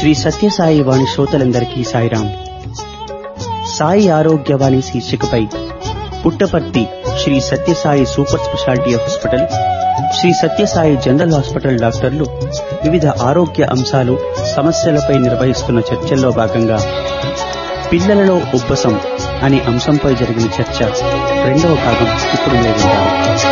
శ్రీ సత్యసాయి వాణి శ్రోతలందరికీ సాయిరాం సాయి ఆరోగ్యవాణి శీర్షికపై Puttaparthi Shri Sathya Sai super specialty hospital Shri Sathya Sai general hospital డాక్టర్లు వివిధ ఆరోగ్య అంశాలు సమస్యలపై నిర్వహిస్తున్న చర్చల్లో భాగంగా పిల్లలలో ఉబ్బసం అనే అంశంపై జరిగిన చర్చ రెండవ భాగం ఇప్పుడు మీరు వింటారు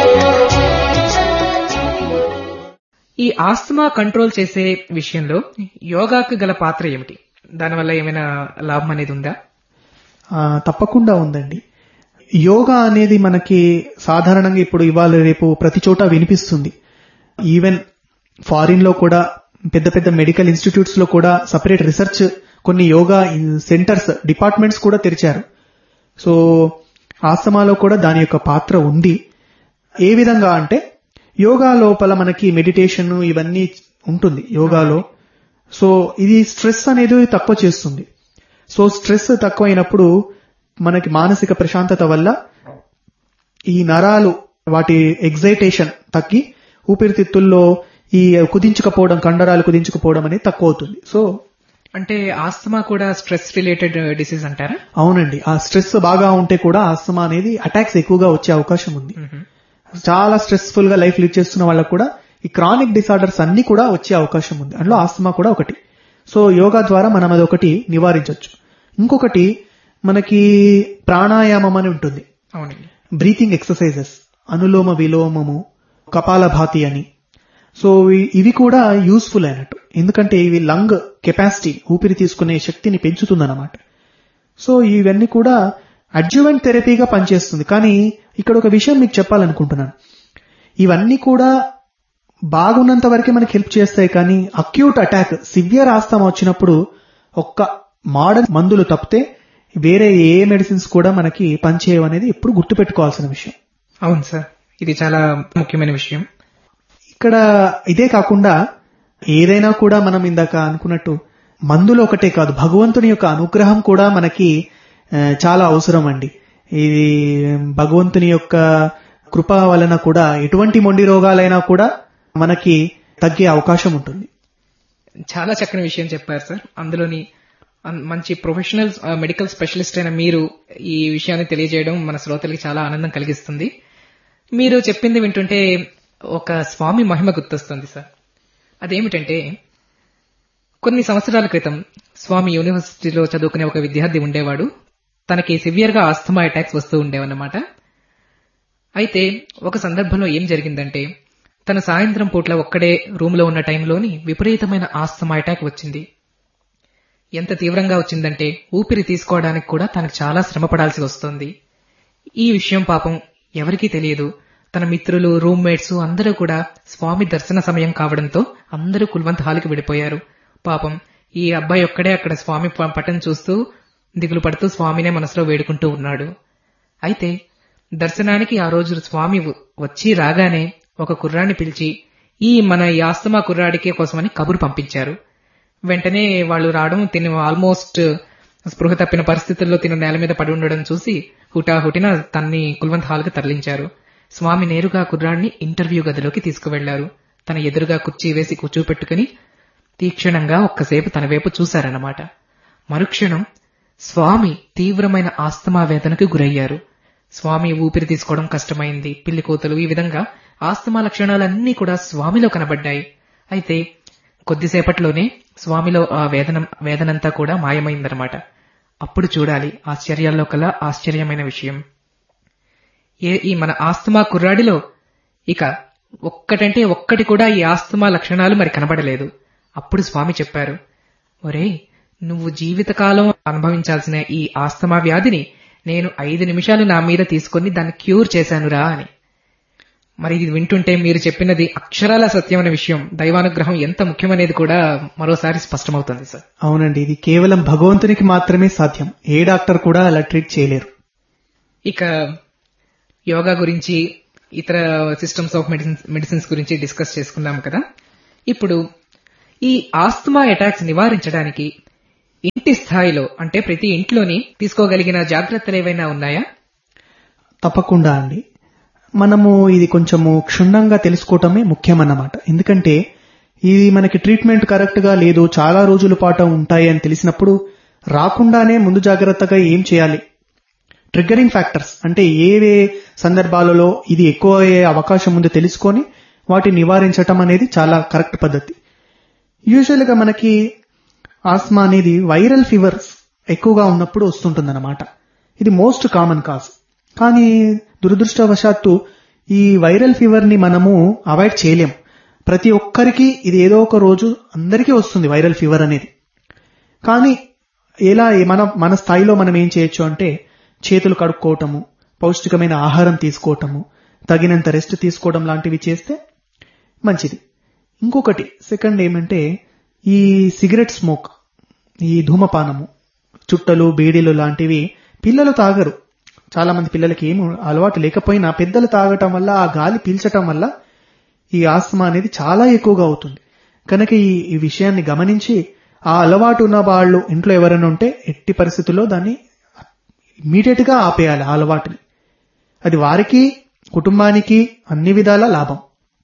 ఈ ఆస్తమా కంట్రోల్ చేసే విషయంలో యోగాకు గల పాత్ర ఏమిటి దానివల్ల ఏమైనా లాభం అనేది ఉందా ఆ, తప్పకుండా ఉందండి యోగా అనేది మనకి సాధారణంగా ఇప్పుడు ఇవాళ రేపు ప్రతి చోట వినిపిస్తుంది ఈవెన్ ఫారిన్ లో కూడా పెద్ద పెద్ద మెడికల్ ఇన్స్టిట్యూట్స్ లో కూడా సపరేట్ రీసెర్చ్ కొన్ని యోగా సెంటర్స్ డిపార్ట్మెంట్స్ కూడా తెరిచారు సో ఆస్తమాలో కూడా దాని యొక్క పాత్ర ఉంది ఏ విధంగా అంటే యోగా లోపల మనకి మెడిటేషన్ ఇవన్నీ ఉంటుంది యోగాలో సో ఇది స్ట్రెస్ అనేది తక్కువ చేస్తుంది సో స్ట్రెస్ తక్కువైనప్పుడు మనకి మానసిక ప్రశాంతత వల్ల ఈ నరాలు వాటి ఎగ్జైటేషన్ తగ్గి ఊపిరితిత్తుల్లో ఈ కుదించుకపోవడం కండరాలు కుదించుకుపోవడం అనేది తక్కువ అవుతుంది సో అంటే ఆస్తమా కూడా స్ట్రెస్ రిలేటెడ్ డిసీజ్ అంటారా అవునండి ఆ స్ట్రెస్ బాగా ఉంటే కూడా ఆస్తమా అనేది అటాక్స్ ఎక్కువగా వచ్చే అవకాశం ఉంది చాలా స్ట్రెస్ఫుల్ గా లైఫ్ లీడ్ చేస్తున్న వాళ్ళకు కూడా ఈ క్రానిక్ డిసార్డర్స్ అన్ని కూడా వచ్చే అవకాశం ఉంది అందులో ఆస్తమా కూడా ఒకటి సో యోగా ద్వారా మనం అది ఒకటి నివారించవచ్చు ఇంకొకటి మనకి ప్రాణాయామం అని ఉంటుంది అవునండి బ్రీతింగ్ ఎక్సర్సైజెస్ అనులోమ విలోమము కపాలభాతి అని సో ఇవి- ఇవి కూడా యూస్ఫుల్ అయినట్టు ఎందుకంటే ఇవి లంగ్ కెపాసిటీ ఊపిరి తీసుకునే శక్తిని పెంచుతుందన్నమాట సో ఇవన్నీ కూడా అడ్జువెంట్ థెరపీగా పనిచేస్తుంది కానీ ఇక్కడ ఒక విషయం మీకు చెప్పాలనుకుంటున్నాను ఇవన్నీ కూడా బాగున్నంత వరకే మనకి హెల్ప్ చేస్తాయి కానీ అక్యూట్ అటాక్ సివియర్ ఆస్తమా వచ్చినప్పుడు ఒక్క మోడర్న్ మందులు తప్పితే వేరే ఏ మెడిసిన్స్ కూడా మనకి పనిచేయవు అనేది ఎప్పుడు గుర్తుపెట్టుకోవాల్సిన విషయం అవును సార్ ఇది చాలా ముఖ్యమైన విషయం ఇక్కడ ఇదే కాకుండా ఏదైనా కూడా మనం ఇందాక అనుకున్నట్టు మందులు ఒకటే కాదు భగవంతుని యొక్క అనుగ్రహం కూడా మనకి ఆ, చాలా అవసరం అండి ఇది భగవంతుని యొక్క కృప వలన కూడా ఎటువంటి మొండి రోగాలైనా కూడా మనకి తగ్గే అవకాశం ఉంటుంది చాలా చక్కని విషయం చెప్పారు సార్ అందులోని అన్- మంచి ప్రొఫెషనల్ మెడికల్ స్పెషలిస్ట్ అయిన మీరు ఈ విషయాన్ని తెలియజేయడం మన శ్రోతలకి చాలా ఆనందం కలిగిస్తుంది మీరు చెప్పింది వింటుంటే ఒక స్వామి మహిమ గుర్తొస్తుంది సార్ అదేమిటంటే కొన్ని సంవత్సరాల క్రితం స్వామి యూనివర్సిటీలో చదువుకునే ఒక విద్యార్థి ఉండేవాడు తనకి సివియర్ గా ఆస్థమా అటాక్స్ వస్తూ ఉండేవన్నమాట అయితే ఒక సందర్భంలో ఏం జరిగిందంటే తన సాయంత్రం పూట్ల ఒక్కడే రూమ్ లో ఉన్న టైంలోని విపరీతమైన ఆస్తమా అటాక్ వచ్చింది ఎంత తీవ్రంగా వచ్చిందంటే ఊపిరి తీసుకోవడానికి కూడా తనకు చాలా శ్రమ పడాల్సి వస్తోంది ఈ విషయం పాపం ఎవరికీ తెలియదు తన మిత్రులు రూమ్మేట్స్ అందరూ కూడా స్వామి దర్శన సమయం కావడంతో అందరూ కుల్వంత్ హాల్కి వెళ్ళిపోయారు పాపం ఈ అబ్బాయి ఒక్కడే అక్కడ స్వామి ప- పటం చూస్తూ దిగులు పడుతూ స్వామినే మనసులో వేడుకుంటూ ఉన్నాడు అయితే దర్శనానికి ఆ రోజు స్వామి వ- వచ్చి రాగానే ఒక కుర్రాన్ని పిలిచి ఈ మన ఈ ఆస్తమా కుర్రాడికే కోసమని కబురు పంపించారు వెంటనే వాళ్ళు రావడం తిని ఆల్మోస్ట్ స్పృహ తప్పిన పరిస్థితుల్లో తిన నేల మీద పడి ఉండడం చూసి హుటాహుటిన తన్ని కుల్వంత్ హాల్కి తరలించారు స్వామి నేరుగా కుర్రాడిని ఇంటర్వ్యూ గదిలోకి తీసుకువెళ్లారు తన ఎదురుగా కుర్చీ వేసి కూర్చోపెట్టుకుని తీక్షణంగా ఒక్కసేపు తన వైపు చూశారన్నమాట మరుక్షణం స్వామి తీవ్రమైన ఆస్తమా వేదనకు గురయ్యారు స్వామి ఊపిరి తీసుకోవడం కష్టమైంది పిల్లి కోతలు ఈ విధంగా ఆస్తమా లక్షణాలన్నీ కూడా స్వామిలో కనబడ్డాయి అయితే కొద్దిసేపట్లోనే స్వామిలో ఆ వేదన వేదనంతా కూడా మాయమైందన్నమాట అప్పుడు చూడాలి ఆశ్చర్యాల్లో కల ఆశ్చర్యమైన విషయం ఏ ఈ మన ఆస్తమా కుర్రాడిలో ఇక ఒక్కటంటే ఒక్కటి కూడా ఈ ఆస్తమా లక్షణాలు మరి కనబడలేదు అప్పుడు స్వామి చెప్పారు ఒరేయ్ నువ్వు జీవితకాలం అనుభవించాల్సిన ఈ ఆస్తమా వ్యాధిని నేను ఐదు నిమిషాలు నా మీద తీసుకొని దాన్ని క్యూర్ చేశానురా అని మరి ఇది వింటుంటే మీరు చెప్పినది అక్షరాల సత్యమైన విషయం దైవానుగ్రహం ఎంత ముఖ్యమనేది కూడా మరోసారి స్పష్టమవుతుంది సార్ అవునండి ఇది కేవలం భగవంతునికి మాత్రమే సాధ్యం ఏ డాక్టర్ కూడా అలా ట్రీట్ చేయలేరు ఇక యోగా గురించి ఇతర సిస్టమ్స్ ఆఫ్ మెడిసిన్స్ మెడిసిన్స్ గురించి డిస్కస్ చేసుకున్నాం కదా ఇప్పుడు ఈ ఆస్తమా అటాక్స్ నివారించడానికి ఇంటి స్థాయిలో అంటే ప్రతి ఇంట్లోని తీసుకోగలిగిన జాగ్రత్తలు ఏవైనా ఉన్నాయా తప్పకుండా అండి మనము ఇది కొంచెము క్షుణ్ణంగా తెలుసుకోవటమే ముఖ్యమన్నమాట ఎందుకంటే ఇది మనకి ట్రీట్మెంట్ కరెక్ట్ గా లేదు చాలా రోజుల పాటు ఉంటాయి అని తెలిసినప్పుడు రాకుండానే ముందు జాగ్రత్తగా ఏం చేయాలి ట్రిగ్గరింగ్ ఫ్యాక్టర్స్ అంటే ఏవే సందర్భాలలో ఇది ఎక్కువ అయ్యే అవకాశం ఉందో తెలుసుకొని వాటిని నివారించటం అనేది చాలా కరెక్ట్ పద్ధతి యూజువల్ గా మనకి ఆస్మా అనేది వైరల్ ఫీవర్స్ ఎక్కువగా ఉన్నప్పుడు వస్తుంటుందన్నమాట ఇది మోస్ట్ కామన్ కాజ్ కానీ దురదృష్టవశాత్తు ఈ వైరల్ ఫీవర్ ని మనము అవాయిడ్ చేయలేం ప్రతి ఒక్కరికి ఇది ఏదో ఒక రోజు అందరికీ వస్తుంది వైరల్ ఫీవర్ అనేది కానీ ఎలా మన మన స్థాయిలో మనం ఏం చేయొచ్చు అంటే చేతులు కడుక్కోవటము పౌష్టికమైన ఆహారం తీసుకోవటము తగినంత రెస్ట్ తీసుకోవడం లాంటివి చేస్తే మంచిది ఇంకొకటి సెకండ్ ఏమంటే ఈ సిగరెట్ స్మోక్ ఈ ధూమపానము చుట్టలు బీడీలు లాంటివి పిల్లలు తాగరు చాలా మంది పిల్లలకి ఏమి అలవాటు లేకపోయినా పెద్దలు తాగటం వల్ల ఆ గాలి పీల్చటం వల్ల ఈ ఆస్తమా అనేది చాలా ఎక్కువగా అవుతుంది కనుక ఈ ఈ విషయాన్ని గమనించి ఆ అలవాటు ఉన్న వాళ్ళు ఇంట్లో ఎవరైనా ఉంటే ఎట్టి పరిస్థితుల్లో దాన్ని ఇమీడియట్ గా ఆపేయాలి ఆ అలవాటుని అది వారికి కుటుంబానికి అన్ని విధాల లాభం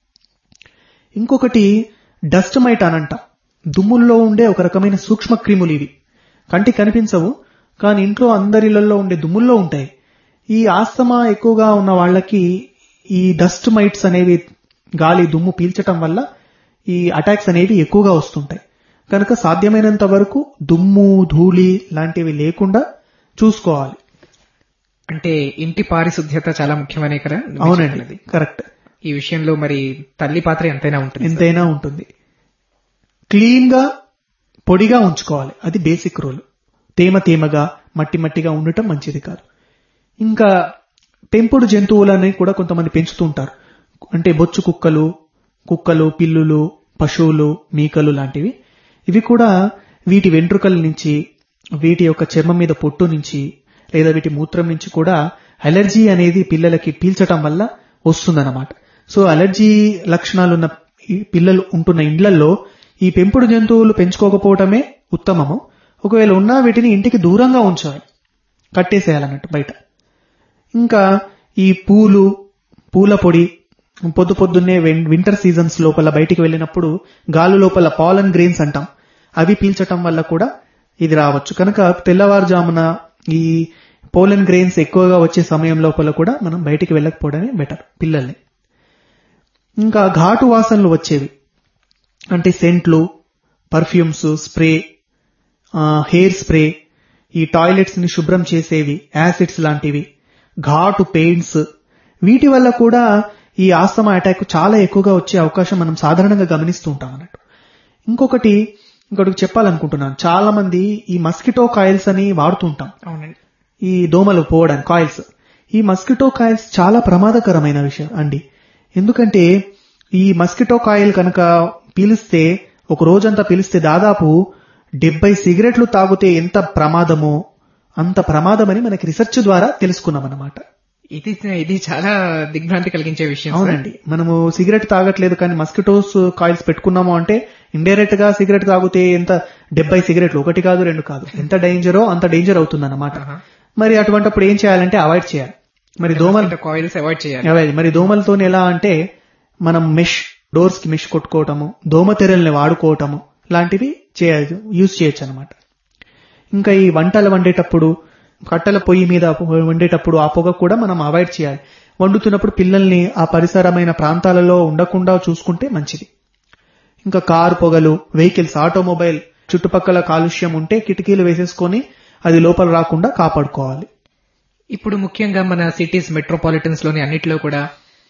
ఇంకొకటి డస్ట్ మైట్ అనంట దుమ్ముల్లో ఉండే ఒక రకమైన సూక్ష్మ క్రిములు ఇవి కంటికి కనిపించవు కానీ ఇంట్లో అందరిలలో ఉండే దుమ్ముల్లో ఉంటాయి ఈ ఆస్తమా ఎక్కువగా ఉన్న వాళ్ళకి ఈ డస్ట్ మైట్స్ అనేవి గాలి దుమ్ము పీల్చటం వల్ల ఈ అటాక్స్ అనేవి ఎక్కువగా వస్తుంటాయి కనుక సాధ్యమైనంత వరకు దుమ్ము ధూళి లాంటివి లేకుండా చూసుకోవాలి అంటే ఇంటి పారిశుద్ధ్యత చాలా ముఖ్యమనే కదా మీరు అవునండి చెప్పినది. కరెక్ట్ ఈ విషయంలో మరి తల్లి పాత్ర ఎంతైనా ఉంటుంది సార్. ఎంతైనా ఉంటుంది క్లీన్ గా పొడిగా ఉంచుకోవాలి అది బేసిక్ రూల్ తేమ తేమగా మట్టి మట్టిగా ఉండటం మంచిది కాదు ఇంకా పెంపుడు జంతువులని కూడా కొంతమంది పెంచుతుంటారు అంటే బొచ్చు కుక్కలు కుక్కలు పిల్లులు పశువులు మీకలు లాంటివి ఇవి కూడా వీటి వెంట్రుకల నుంచి వీటి యొక్క చర్మం మీద పొట్టు నుంచి లేదా వీటి మూత్రం నుంచి కూడా అలర్జీ అనేది పిల్లలకి పీల్చటం వల్ల వస్తుందన్నమాట సో అలర్జీ లక్షణాలున్న ఈ పిల్లలు ఉంటున్న ఇండ్లలో ఈ పెంపుడు జంతువులు పెంచుకోకపోవటమే ఉత్తమము ఒకవేళ ఉన్నా వీటిని ఇంటికి దూరంగా ఉంచాలి కట్టేసేయాలన్నట్టు బయట ఇంకా ఈ పూలు పూల పొడి పొద్దు పొద్దున్నే విన్- వింటర్ సీజన్స్ లోపల బయటికి వెళ్ళినప్పుడు గాలి లోపల పాలన్ గ్రెయిన్స్ అంటాం అవి పీల్చటం వల్ల కూడా ఇది రావచ్చు కనుక తెల్లవారుజామున ఈ పోలన్ గ్రెయిన్స్ ఎక్కువగా వచ్చే సమయం లోపల కూడా మనం బయటికి వెళ్ళకపోవడమే బెటర్ పిల్లల్ని ఇంకా ఘాటు వాసనలు వచ్చేవి అంటే సెంట్లు పర్ఫ్యూమ్స్ స్ప్రే ఆ, హెయిర్ స్ప్రే ఈ టాయిలెట్స్ ని శుభ్రం చేసేవి యాసిడ్స్ లాంటివి ఘాటు పెయింట్స్ వీటి వల్ల కూడా ఈ ఆస్తమా అటాక్ చాలా ఎక్కువగా వచ్చే అవకాశం మనం సాధారణంగా గమనిస్తూ ఉంటాం అన్నట్టు ఇంకొకటి ఇంకొకటి చెప్పాలనుకుంటున్నాను చాలా మంది ఈ మస్కిటో కాయిల్స్ అని వాడుతూ ఉంటాం అవునండి ఈ దోమలు పోవడానికి కాయిల్స్ ఈ మస్కిటో కాయిల్స్ చాలా ప్రమాదకరమైన విషయం అండి ఎందుకంటే ఈ మస్కిటో కాయిల్ కనుక పీలిస్తే ఒక రోజంతా పీలిస్తే దాదాపు డెబ్బై సిగరెట్లు తాగితే ఎంత ప్రమాదమో అంత ప్రమాదమని మనకి రీసెర్చ్ ద్వారా తెలుసుకున్నాం అన్నమాట ఇది ఇది చాలా దిగ్భ్రాంతి కలిగించే విషయం సార్. అవునండి మనము సిగరెట్ తాగట్లేదు కానీ మస్కిటోస్ కాయిల్స్ పెట్టుకున్నాము అంటే ఇండైరెక్ట్ గా సిగరెట్ తాగితే ఎంత డెబ్బై సిగరెట్లు ఒకటి కాదు రెండు కాదు ఎంత డేంజరో అంత డేంజర్ అవుతుంది అన్నమాట ఆహా. మరి అటువంటిప్పుడు ఏం చేయాలంటే అవాయిడ్ చేయాలి మరి దోమలు కాయిల్స్ అవాయిడ్ చేయాలి అవాయిడ్ మరి దోమలతో ఎలా అంటే మనం మెష్ డోర్స్ కి మెష్ కొట్టుకోవటము దోమ తెరల్ని వాడుకోవటము లాంటివి చేయొచ్చు యూజ్ చేయొచ్చు అనమాట ఇంకా ఈ వంటలు వండేటప్పుడు కట్టెల పొయ్యి మీద వండేటప్పుడు ఆ పొగ కూడా మనం అవాయిడ్ చేయాలి వండుతున్నప్పుడు పిల్లల్ని ఆ పరిసరమైన ప్రాంతాలలో ఉండకుండా చూసుకుంటే మంచిది ఇంకా కారు పొగలు వెహికల్స్ ఆటోమొబైల్ చుట్టుపక్కల కాలుష్యం ఉంటే కిటికీలు వేసేసుకొని అది లోపల రాకుండా కాపాడుకోవాలి ఇప్పుడు ముఖ్యంగా మన సిటీస్ మెట్రోపాలిటన్స్ లోని అన్నిటిలో కూడా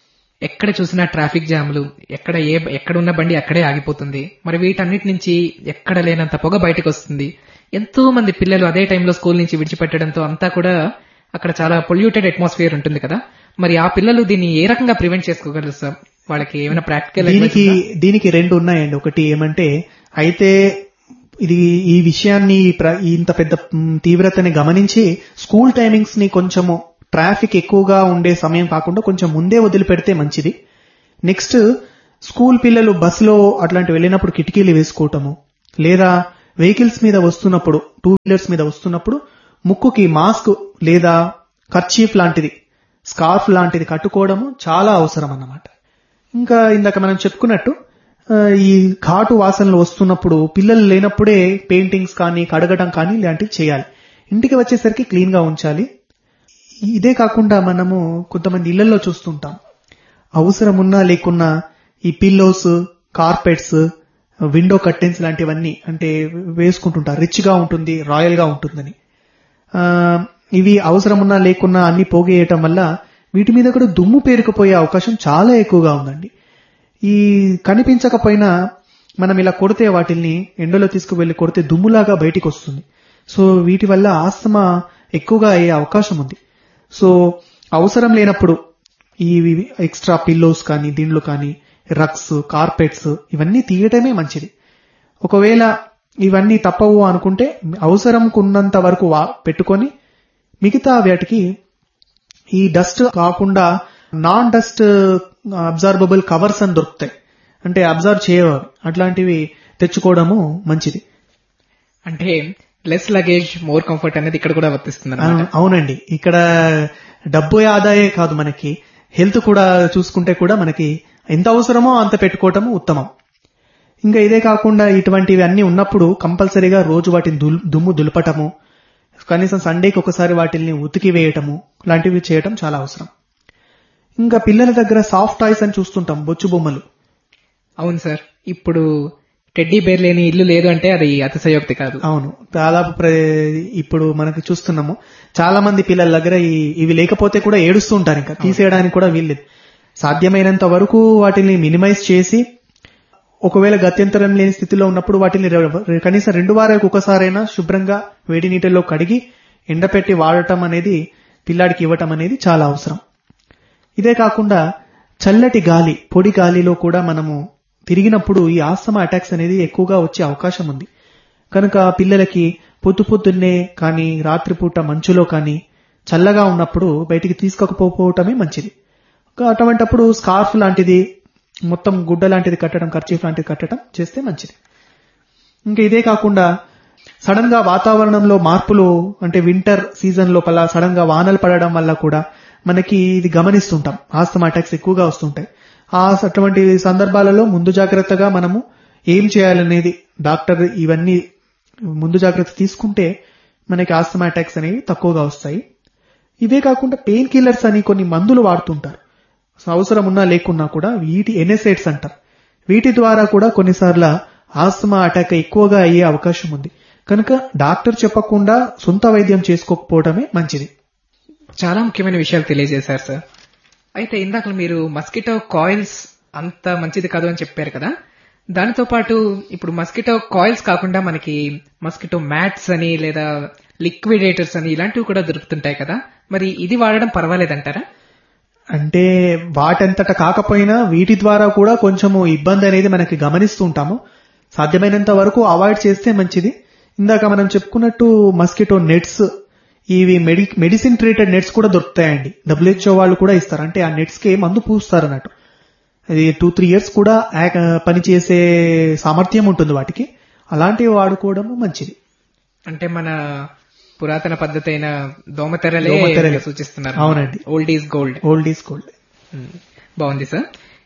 ఎక్కడ చూసినా ట్రాఫిక్ జామ్లు ఎక్కడ ఏ ఎక్కడ ఉన్న బండి అక్కడే ఆగిపోతుంది మరి వీటన్నిటి నుంచి ఎక్కడ లేనంత పొగ బయటకు వస్తుంది ఎంతో మంది పిల్లలు అదే టైంలో స్కూల్ నుంచి విడిచిపెట్టడంతో అంతా కూడా అక్కడ చాలా పొల్యూటెడ్ అట్మాస్ఫియర్ ఉంటుంది కదా మరి ఆ పిల్లలు దీన్ని ఏ రకంగా ప్రివెంట్ చేసుకోగలరు సార్ వాళ్ళకి ఏమైనా ప్రాక్టికల్ దీనికి దీనికి రెండు ఉన్నాయండి ఒకటి ఏమంటే అయితే ఇది ఈ విషయాన్ని ఈ ప్ర- ఈ ఇంత పెద్ద మ్, తీవ్రతని గమనించి స్కూల్ టైమింగ్స్ ని కొంచెము ట్రాఫిక్ ఎక్కువగా ఉండే సమయం కాకుండా కొంచెం ముందే వదిలిపెడితే మంచిది నెక్స్ట్ స్కూల్ పిల్లలు బస్సులో అట్లాంటి వెళ్ళినప్పుడు కిటికీలు వేసుకోవటము లేదా వెహికల్స్ మీద వస్తున్నప్పుడు టూ వీలర్స్ మీద వస్తున్నప్పుడు ముక్కుకి మాస్క్ లేదా కర్చీఫ్ లాంటిది స్కార్ఫ్ లాంటిది కట్టుకోవడము చాలా అవసరం అన్నమాట ఇంకా ఇందాక మనం చెప్పుకున్నట్టు ఆ, ఈ ఘాటు వాసనలు వస్తున్నప్పుడు పిల్లలు లేనప్పుడే పెయింటింగ్స్ కానీ కడగడం కానీ ఇలాంటివి చేయాలి ఇంటికి వచ్చేసరికి క్లీన్ గా ఉంచాలి ఇదే కాకుండా మనము కొంతమంది ఇళ్లలో చూస్తుంటాం అవసరం ఉన్నా లేకున్నా ఈ పిల్లోస్ కార్పెట్స్ విండో కర్టెన్స్ లాంటివన్నీ అంటే వేసుకుంటుంటారు రిచ్ గా ఉంటుంది రాయల్ గా ఉంటుందని ఆ, ఇవి అవసరం ఉన్నా లేకున్నా అన్ని పోగేయటం వల్ల వీటి మీద కూడా దుమ్ము పేరుకుపోయే అవకాశం చాలా ఎక్కువగా ఉందండి ఈ కనిపించకపోయినా మనం ఇలా కొడితే వాటిల్ని ఎండలో తీసుకువెళ్లి కొడితే దుమ్ములాగా బయటికి వస్తుంది సో వీటి వల్ల ఆస్తమా ఎక్కువగా అయ్యే అవకాశం ఉంది సో అవసరం లేనప్పుడు ఈ ఎక్స్ట్రా పిల్లోస్ కానీ దిండ్లు కానీ రక్స్ కార్పెట్స్ ఇవన్నీ తీయటమే మంచిది ఒకవేళ ఇవన్నీ తప్పవు అనుకుంటే అవసరంకున్నంత వరకు వా- పెట్టుకొని మిగతా వాటికి ఈ డస్ట్ కాకుండా నాన్ డస్ట్ అబ్జార్బబుల్ కవర్స్ అని దొరుకుతాయి అంటే అబ్జర్వ్ చేయవు అట్లాంటివి తెచ్చుకోవడము మంచిది అంటే లెస్ లగేజ్ మోర్ కంఫర్ట్ అనేది ఇక్కడ కూడా వర్తిస్తుంది అవును- అవునండి ఇక్కడ డబ్బు ఆదాయే కాదు మనకి హెల్త్ కూడా చూసుకుంటే కూడా మనకి ఎంత అవసరమో అంత పెట్టుకోవటము ఉత్తమం ఇంకా ఇదే కాకుండా ఇటువంటివి అన్ని ఉన్నప్పుడు కంపల్సరీగా రోజు వాటిని దుల్- దుమ్ము దులపటము కనీసం సండేకి ఒకసారి వాటిని ఉతికి వేయటము లాంటివి చేయటం చాలా అవసరం ఇంకా పిల్లల దగ్గర సాఫ్ట్ టాయ్స్ అని చూస్తుంటాం బొచ్చు బొమ్మలు అవును సార్ ఇప్పుడు టెడ్డీ బేర్ లేని ఇల్లు లేదు అంటే అది అతిశయోక్తి కాదు అవును దాదాపు ప్ర- ఇప్పుడు మనకి చూస్తున్నాము చాలా మంది పిల్లల దగ్గర ఈ- ఇవి లేకపోతే కూడా ఏడుస్తూ ఉంటారు ఇంకా తీసేయడానికి కూడా వీల్లేదు సాధ్యమైనంత వరకు వాటిని మినిమైజ్ చేసి ఒకవేళ గత్యంతరం లేని స్థితిలో ఉన్నప్పుడు వాటిని రె- కనీసం రెండు వారాలకు ఒకసారైనా శుభ్రంగా వేడి నీటిలో కడిగి ఎండపెట్టి వాడటం అనేది పిల్లాడికి ఇవ్వటం అనేది చాలా అవసరం ఇదే కాకుండా చల్లటి గాలి పొడి గాలిలో కూడా మనము తిరిగినప్పుడు ఈ ఆస్తమా అటాక్స్ అనేది ఎక్కువగా వచ్చే అవకాశం ఉంది కనుక పిల్లలకి పొద్దు పొద్దున్నే కానీ రాత్రిపూట మంచులో కానీ చల్లగా ఉన్నప్పుడు బయటికి తీసుకోకపోవటమే మంచిది ఇంకా అటువంటప్పుడు స్కార్ఫ్ లాంటిది మొత్తం గుడ్డ లాంటిది కట్టడం ఖర్చీఫ్ లాంటిది కట్టడం చేస్తే మంచిది ఇంకా ఇదే కాకుండా సడన్ గా వాతావరణంలో మార్పులు అంటే వింటర్ సీజన్ లోపల సడన్ గా వానలు పడడం వల్ల కూడా మనకి ఇది గమనిస్తుంటాం ఆస్తమా అటాక్స్ ఎక్కువగా వస్తుంటాయి ఆ అటువంటి సందర్భాలలో ముందు జాగ్రత్తగా మనము ఏం చేయాలనేది డాక్టర్ ఇవన్నీ ముందు జాగ్రత్త తీసుకుంటే మనకి ఆస్తమా అటాక్స్ అనేవి తక్కువగా వస్తాయి ఇవే కాకుండా పెయిన్ కిల్లర్స్ అని కొన్ని మందులు వాడుతుంటారు సో అవసరం ఉన్నా లేకున్నా కూడా వీటి ఎనెసైడ్స్ అంటారు వీటి ద్వారా కూడా కొన్నిసార్లు ఆస్తమా అటాక్ ఎక్కువగా అయ్యే అవకాశం ఉంది కనుక డాక్టర్ చెప్పకుండా సొంత వైద్యం చేసుకోకపోవడమే మంచిది చాలా ముఖ్యమైన విషయాలు తెలియజేశారు సార్ అయితే ఇందాక మీరు మస్కిటో కాయిల్స్ అంత మంచిది కాదు అని చెప్పారు కదా దానితో పాటు ఇప్పుడు మస్కిటో కాయిల్స్ కాకుండా మనకి మస్కిటో మ్యాట్స్ అని లేదా లిక్విడేటర్స్ అని ఇలాంటివి కూడా దొరుకుతుంటాయి కదా మరి ఇది వాడడం పర్వాలేదంటారా అంటే వాటంతట కాకపోయినా వీటి ద్వారా కూడా కొంచెము ఇబ్బంది అనేది మనకి గమనిస్తూ ఉంటాము సాధ్యమైనంత వరకు అవాయిడ్ చేస్తే మంచిది ఇందాక మనం చెప్పుకున్నట్టు మస్కిటో నెట్స్ ఇవి మెడి మెడిసిన్ ట్రీటెడ్ నెట్స్ కూడా దొరుకుతాయండి డబ్ల్యూహెచ్ఓ వాళ్ళు కూడా ఇస్తారు అంటే ఆ నెట్స్ కి మందు పూస్తారు అన్నట్టు అది టూ త్రీ ఇయర్స్ కూడా యాక్- పనిచేసే సామర్థ్యం ఉంటుంది వాటికి అలాంటివి వాడుకోవడము మంచిది అంటే మన పురాతన పద్ధతి అయిన దోమతెరలే దోమతెరలే. సూచిస్తున్నారు అవునండి. Old is gold old is gold hmm. బాగుంది సార్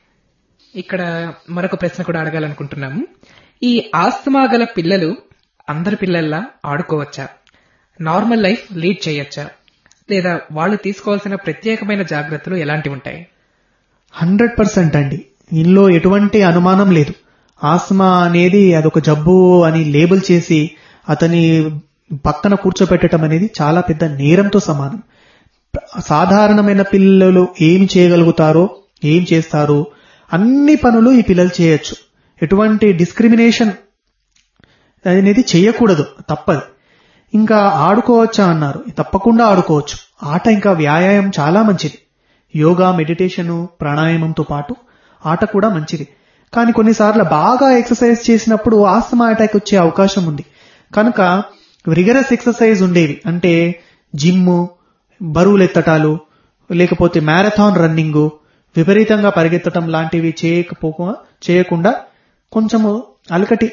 ఇక్కడ మరొక ప్రశ్న కూడా అడగాలనుకుంటున్నాము ఈ ఆస్తమా గల పిల్లలు అందరి పిల్లల్లా ఆడుకోవచ్చా నార్మల్ లైఫ్ లీడ్ చేయొచ్చా లేదా వాళ్ళు తీసుకోవాల్సిన ప్రత్యేకమైన జాగ్రత్తలు ఎలాంటివి ఉంటాయి హండ్రెడ్ పర్సెంట్ అండి ఇందులో ఎటువంటి అనుమానం లేదు ఆస్మా అనేది అదొక జబ్బు అని లేబుల్ చేసి అతని పక్కన కూర్చోపెట్టడం అనేది చాలా పెద్ద నేరంతో సమానం సాధారణమైన పిల్లలు ఏం చేయగలుగుతారో ఏం చేస్తారు అన్ని పనులు ఈ పిల్లలు చేయొచ్చు ఎటువంటి డిస్క్రిమినేషన్ అనేది చేయకూడదు తప్పదు ఇంకా ఆడుకోవచ్చా అన్నారు తప్పకుండా ఆడుకోవచ్చు ఆట ఇంకా వ్యాయామం చాలా మంచిది యోగా మెడిటేషన్ ప్రాణాయామంతో పాటు ఆట కూడా మంచిది కానీ కొన్నిసార్లు బాగా ఎక్సర్సైజ్ చేసినప్పుడు ఆస్తమా అటాక్ వచ్చే అవకాశం ఉంది కనుక రిగరస్ ఎక్సర్సైజ్ ఉండేవి అంటే జిమ్ బరువులు ఎత్తటాలు లేకపోతే మ్యారథాన్ రన్నింగ్ విపరీతంగా పరిగెత్తడం లాంటివి చేయకపో చేయకుండా కొంచెము అలకటి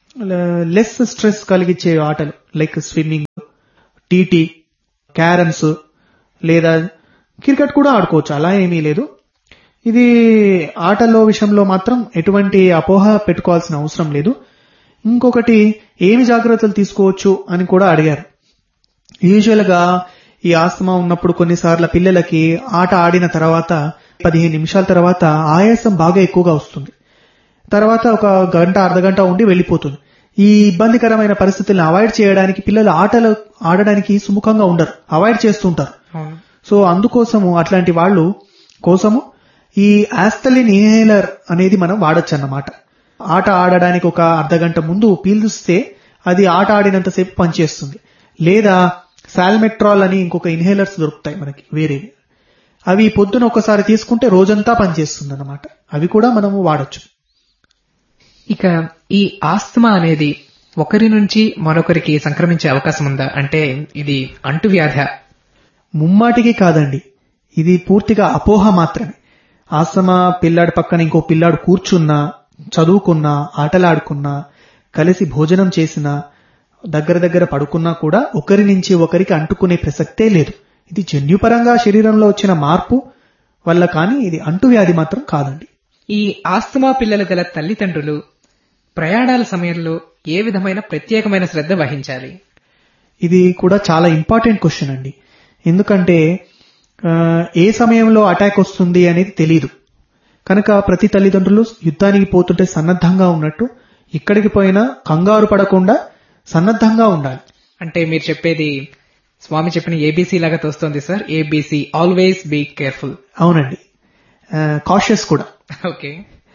లెస్ స్ట్రెస్ కలిగించే ఆటలు లైక్ స్విమ్మింగ్ టీటీ క్యారమ్స్ లేదా క్రికెట్ కూడా ఆడుకోవచ్చు అలా ఏమీ లేదు ఇది ఆటలో విషయంలో మాత్రం ఎటువంటి అపోహ పెట్టుకోవాల్సిన అవసరం లేదు ఇంకొకటి ఏమి జాగ్రత్తలు తీసుకోవచ్చు అని కూడా అడిగారు యూజువల్ గా ఈ ఆస్తమా ఉన్నప్పుడు కొన్నిసార్లు పిల్లలకి ఆట ఆడిన తర్వాత పదిహేను నిమిషాల తర్వాత ఆయాసం బాగా ఎక్కువగా వస్తుంది తర్వాత ఒక గంట అర్ధ గంట ఉండి వెళ్ళిపోతుంది ఈ ఇబ్బందికరమైన పరిస్థితులను అవాయిడ్ చేయడానికి పిల్లలు ఆటలు ఆడడానికి సుముఖంగా ఉండరు అవాయిడ్ చేస్తుంటారు అవును సో అందుకోసము అట్లాంటి వాళ్ళు కోసము ఈ ఆస్తలిన్ ఇన్హేలర్ అనేది మనం వాడొచ్చు అన్నమాట ఆట ఆడడానికి ఒక అర్ధ గంట ముందు పీల్స్తే అది ఆట ఆడినంతసేపు పనిచేస్తుంది లేదా సాల్మెట్రాల్ అని ఇంకొక ఇన్హేలర్స్ దొరుకుతాయి మనకి వేరేవి అవి పొద్దున ఒకసారి తీసుకుంటే రోజంతా పనిచేస్తుంది అన్నమాట అవి కూడా మనము వాడొచ్చు ఇక ఈ ఆస్తమా అనేది ఒకరి నుంచి మరొకరికి సంక్రమించే అవకాశం ఉందా అంటే ఇది అంటువ్యాధ ముమ్మాటికి కాదండి ఇది పూర్తిగా అపోహ మాత్రమే ఆస్తమా పిల్లాడి పక్కన ఇంకో పిల్లాడు కూర్చున్నా చదువుకున్నా ఆటలాడుకున్నా కలిసి భోజనం చేసినా దగ్గర దగ్గర పడుకున్నా కూడా ఒకరి నుంచి ఒకరికి అంటుకునే ప్రసక్తే లేదు ఇది జన్యుపరంగా శరీరంలో వచ్చిన మార్పు వల్ల కానీ ఇది అంటువ్యాధి మాత్రం కాదండి ఈ ఆస్తమా పిల్లలు గల తల్లిదండ్రులు ప్రయాణాల సమయంలో ఏ విధమైన ప్రత్యేకమైన శ్రద్ధ వహించాలి ఇది కూడా చాలా ఇంపార్టెంట్ క్వశ్చన్ అండి ఎందుకంటే ఆ, ఏ సమయంలో అటాక్ వస్తుంది అనేది తెలియదు కనుక ప్రతి తల్లిదండ్రులు యుద్ధానికి పోతుంటే సన్నద్ధంగా ఉన్నట్టు ఇక్కడికి పోయినా కంగారు పడకుండా సన్నద్ధంగా ఉండాలి అంటే మీరు చెప్పేది స్వామి చెప్పిన ఏబీసీ లాగా తోస్తోంది sir ABC always be careful అవునండి కాషియస్ కూడా ఓకే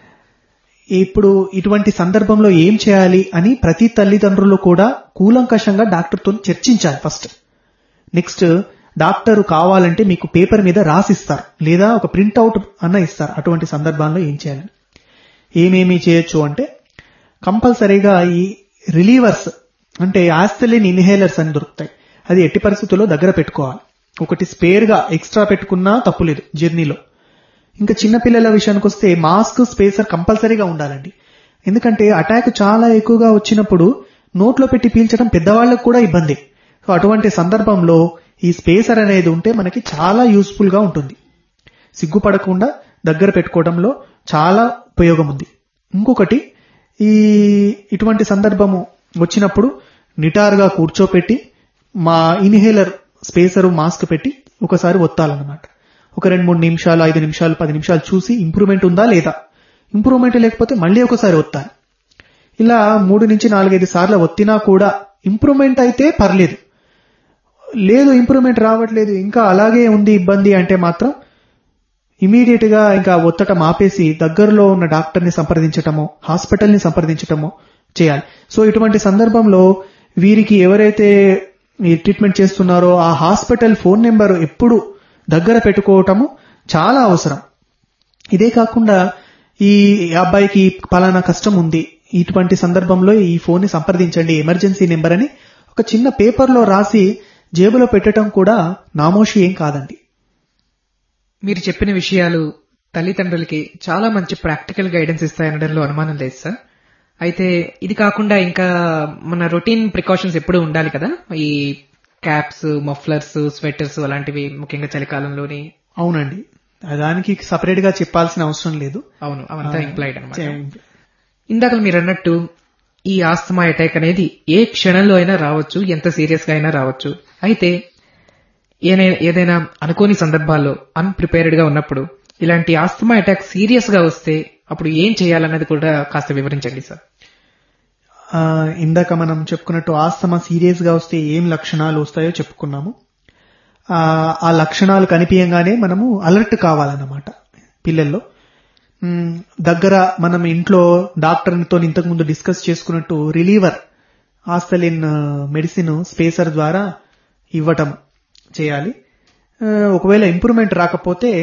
ఇప్పుడు ఇటువంటి సందర్భంలో ఏం చేయాలి అని ప్రతి తల్లిదండ్రులు కూడా కూలంకషంగా డాక్టర్తో చర్చించాలి ఫస్ట్ నెక్స్ట్ డాక్టర్ కావాలంటే మీకు పేపర్ మీద రాసిస్తారు లేదా ఒక ప్రింట్అవుట్ అన్న ఇస్తారు అటువంటి సందర్భాల్లో ఏం చేయాలని ఏమేమి చేయొచ్చు అంటే కంపల్సరీగా ఈ రిలీవర్స్ అంటే ఆస్థలిన్ ఇన్హేలర్స్ అని దొరుకుతాయి అది ఎట్టి పరిస్థితుల్లో దగ్గర పెట్టుకోవాలి ఒకటి స్పేర్ గా ఎక్స్ట్రా పెట్టుకున్నా తప్పులేదు జర్నీలో ఇంకా చిన్నపిల్లల విషయానికి వస్తే మాస్క్ స్పేసర్ కంపల్సరీగా ఉండాలండి ఎందుకంటే అటాక్ చాలా ఎక్కువగా వచ్చినప్పుడు నోట్లో పెట్టి పీల్చడం పెద్దవాళ్ళకు కూడా ఇబ్బంది సో అటువంటి సందర్భంలో ఈ స్పేసర్ అనేది ఉంటే మనకి చాలా యూస్ఫుల్ గా ఉంటుంది సిగ్గుపడకుండా దగ్గర పెట్టుకోవడంలో చాలా ఉపయోగం ఉంది ఇంకొకటి ఈ ఇటువంటి సందర్భము వచ్చినప్పుడు నిటారుగా కూర్చోపెట్టి మా ఇన్హేలర్ స్పేసరు మాస్క్ పెట్టి ఒకసారి ఒత్తాలన్నమాట ఒక రెండు మూడు నిమిషాలు ఐదు నిమిషాలు పది నిమిషాలు చూసి ఇంప్రూవ్మెంట్ ఉందా లేదా ఇంప్రూవ్మెంట్ లేకపోతే మళ్ళీ ఒకసారి ఒత్తాలి ఇలా మూడు నుంచి నాలుగైదు సార్లు ఒత్తినా కూడా ఇంప్రూవ్మెంట్ అయితే పర్లేదు లేదు ఇంప్రూవ్మెంట్ రావట్లేదు ఇంకా అలాగే ఉంది ఇబ్బంది అంటే మాత్రం ఇమీడియట్ గా ఇంకా ఒత్తటం ఆపేసి దగ్గరలో ఉన్న డాక్టర్ ని సంప్రదించటమో హాస్పిటల్ ని సంప్రదించటమో చేయాలి సో ఇటువంటి సందర్భంలో వీరికి ఎవరైతే ఈ ట్రీట్మెంట్ చేస్తున్నారో ఆ హాస్పిటల్ ఫోన్ నెంబర్ ఎప్పుడు దగ్గర పెట్టుకోవటము చాలా అవసరం ఇదే కాకుండా ఈ అబ్బాయికి పలానా కష్టం ఉంది ఇటువంటి సందర్భంలో ఈ ఫోన్ ని సంప్రదించండి ఎమర్జెన్సీ నెంబర్ అని ఒక చిన్న పేపర్లో రాసి జేబులో పెట్టడం కూడా నామోషి ఏం కాదండి మీరు చెప్పిన విషయాలు తల్లిదండ్రులకి చాలా మంచి ప్రాక్టికల్ గైడెన్స్ ఇస్తాయనడంలో అనుమానం లేదు సార్ అయితే ఇది కాకుండా ఇంకా మన రొటీన్ ప్రికాషన్స్ ఎప్పుడూ ఉండాలి కదా ఈ క్యాప్స్ మఫ్లర్స్ స్వెటర్స్ అలాంటివి ముఖ్యంగా చలికాలంలోని అవునండి దానికి సపరేట్ గా చెప్పాల్సిన అవసరం లేదు అవును అవంతా ఇంప్లాయిడ్ అనమాట చే- ఇందాక మీరు అన్నట్టు ఈ ఆస్తమా అటాక్ అనేది ఏ క్షణంలో అయినా రావచ్చు ఎంత సీరియస్ గా అయినా రావచ్చు అయితే ఏనై- ఏదైనా అనుకోని సందర్భాల్లో అన్ప్రిపేర్డ్ గా ఉన్నప్పుడు ఇలాంటి ఆస్తమా అటాక్ సీరియస్ గా వస్తే అప్పుడు ఏం చేయాలన్నది కూడా కాస్త వివరించండి సార్ ఆ, ఇందాక మనం చెప్పుకున్నట్టు ఆస్తమా సీరియస్ గా వస్తే ఏం లక్షణాలు వస్తాయో చెప్పుకున్నాము ఆ, ఆ లక్షణాలు కనిపించగానే మనము అలర్ట్ కావాలన్నమాట పిల్లల్లో మ్, దగ్గర మనం ఇంట్లో డాక్టర్తో ఇంతకుముందు డిస్కస్ చేసుకున్నట్టు రిలీవర్ ఆస్తలిన్ మెడిసిన్ స్పేసర్ ద్వారా ఇవ్వటం చేయాలి ఆ, ఒకవేళ ఇంప్రూవ్మెంట్ రాకపోతే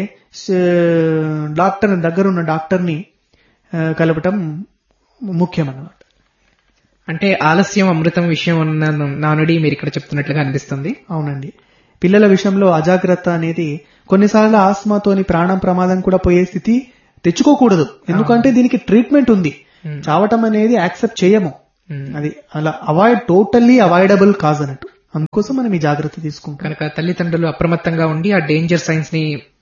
డాక్టర్ దగ్గర ఉన్న డాక్టర్ని ఆ, కలపటం ముఖ్యం అన్నమాట అంటే ఆలస్యం అమృతం విషయం ఉన్న నానుడి మీరు ఇక్కడ చెప్తున్నట్లుగా అనిపిస్తుంది అవునండి పిల్లల విషయంలో అజాగ్రత్త అనేది కొన్నిసార్లు ఆస్మాతోని ప్రాణం ప్రమాదం కూడా పోయే స్థితి తెచ్చుకోకూడదు ఎందుకంటే దీనికి ట్రీట్మెంట్ ఉంది Hmm. చావటం అనేది యాక్సెప్ట్ చేయము Hmm. అది అలా అవాయిడ్ టోటల్లీ అవాయిడబుల్ కాజ్ అన్నట్టు అందుకోసం మనం ఈ జాగ్రత్త తీసుకుంటాం కనుక తల్లిదండ్రులు అప్రమత్తంగా ఉండి ఆ డేంజర్ సైన్స్ ని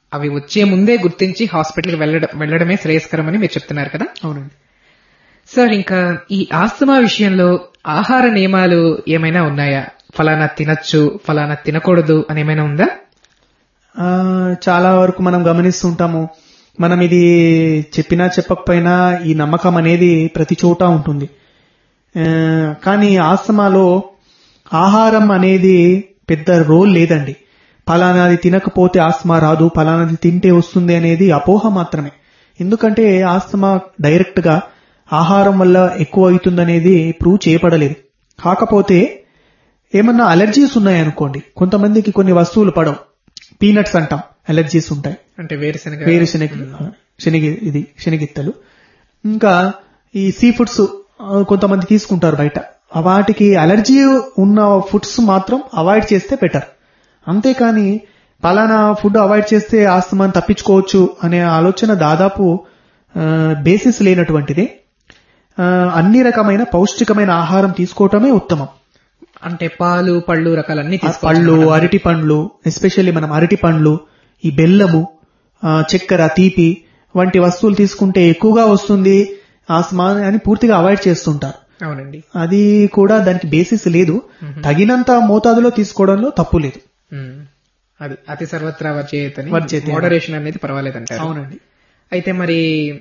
అవి వచ్చే ముందే గుర్తించి హాస్పిటల్కి వెళ్ళడం వెళ్ళడమే శ్రేయస్కరమని మీరు చెప్తున్నారు కదా అవునండి సార్ ఇంకా ఈ ఆస్తమా విషయంలో ఆహార నియమాలు ఏమైనా ఉన్నాయా ఫలానా తినచ్చు ఫలానా తినకూడదు అని ఏమైనా ఉందా ఆ, చాలా వరకు మనం గమనిస్తుంటాము మనం ఇది చెప్పినా చెప్పకపోయినా ఈ నమ్మకం అనేది ప్రతి చోట ఉంటుంది ఆ, కానీ ఆస్తమాలో ఆహారం అనేది పెద్ద రోల్ లేదండి పలానాది తినకపోతే ఆస్తమా రాదు పలానాది తింటే వస్తుంది అనేది అపోహ మాత్రమే ఎందుకంటే ఆస్తమా డైరెక్ట్ గా ఆహారం వల్ల ఎక్కువ అవుతుందనేది ప్రూవ్ చేయబడలేదు కాకపోతే ఏమన్నా అలర్జీస్ ఉన్నాయనుకోండి కొంతమందికి కొన్ని వస్తువులు పడవు పీనట్స్ అంటాం అలర్జీస్ ఉంటాయి అంటే వేరుశనగ వేరుశనగ శనగ ఇది శనగిత్తలు ఇంకా ఈ సీ ఫుడ్స్ కొంతమంది తీసుకుంటారు బయట వాటికి అలర్జీ ఉన్న ఫుడ్స్ మాత్రం అవాయిడ్ చేస్తే బెటర్ అంతేకాని పలానా ఫుడ్ అవాయిడ్ చేస్తే ఆస్తమాన్ని తప్పించుకోవచ్చు అనే ఆలోచన దాదాపు బేసిస్ లేనటువంటిది ఆ, అన్ని రకమైన పౌష్టికమైన ఆహారం తీసుకోవటమే ఉత్తమం అంటే పాలు పళ్ళు రకాలన్నీ ఆ తీసుకోవచ్చు పళ్ళు అరటి పండ్లు ఎస్పెషల్లీ మనం అరటి పండ్లు ఈ బెల్లము ఆ, చక్కెర తీపి వంటి వస్తువులు తీసుకుంటే ఎక్కువగా వస్తుంది ఆస్మా అని పూర్తిగా అవాయిడ్ చేస్తుంటారు అవునండి అది కూడా దానికి బేసిస్ లేదు తగినంత మోతాదులో తీసుకోవడంలో తప్పు లేదు ఉమ్. అది అతి సర్వత్రా వర్జేయతని వర్జేతే. మోడరేషన్ అనేది పర్వాలేదంటారు అవునండి అయితే మరి